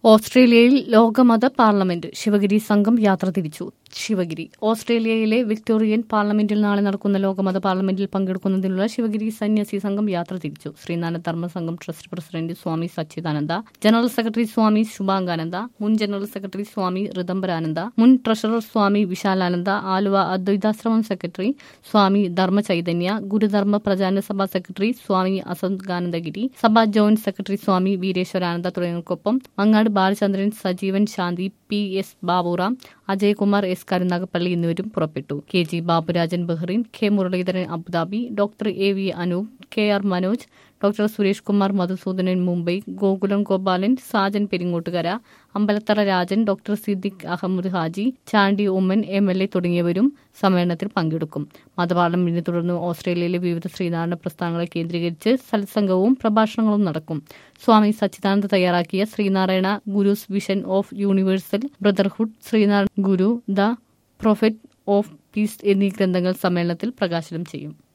ഓസ്ട്രേലിയയിൽ ലോകമത പാർലമെന്റ് ശിവഗിരി സംഘം യാത്ര തിരിച്ചു ശിവഗിരി ഓസ്ട്രേലിയയിലെ വിക്ടോറിയൻ പാർലമെന്റിൽ നാളെ നടക്കുന്ന ലോകമത പാർലമെന്റിൽ പങ്കെടുക്കുന്നതിനുള്ള ശിവഗിരി സന്യാസി സംഘം യാത്ര തിരിച്ചു Sreenarayana Dharma Sangham trust president Swami Sachidananda general secretary Swami Shubhangananda മുൻ ജനറൽ സെക്രട്ടറി സ്വാമി ഋതംബരാനന്ദ മുൻ treasurer Swami Vishalananda Aluva Advaitashramam secretary Swami Dharma Chaitanya Gurudharma Pracharana Sabha secretary Swami Asanganandagiri Sabha joint secretary Swami Veereshwarananda തുടങ്ങിയവർക്കൊപ്പം Mangad Balachandran Sajeevan Shanti P S Baburam Ajayakumar S Karunagappally എന്നിവരും പുറപ്പെട്ടു K G Baburajan Bahrain K Muraleedharan Abu Dhabi doctor A V Anoop K R Manoj doctor Suresh Kumar Madhusoodanan Mumbai Gokulam Gopalan Sajan Peringottukara Ambalathara Rajan doctor Siddique Ahammed Haji Chandy Oommen M L A തുടങ്ങിയവരും സമ്മേളനത്തിൽ പങ്കെടുക്കും മതപാർലമെന്റിനെ തുടർന്ന് ഓസ്ട്രേലിയയിലെ വിവിധ ശ്രീനാരായണ പ്രസ്ഥാനങ്ങളെ കേന്ദ്രീകരിച്ച് സത്സംഗവും പ്രഭാഷണങ്ങളും നടക്കും സ്വാമി സച്ചിദാനന്ദ തയ്യാറാക്കിയ Sreenarayana Guru's vision of universal brotherhood Sreenarayana Guru the prophet of peace എന്നീ ഗ്രന്ഥങ്ങൾ സമ്മേളനത്തിൽ പ്രകാശനം ചെയ്യും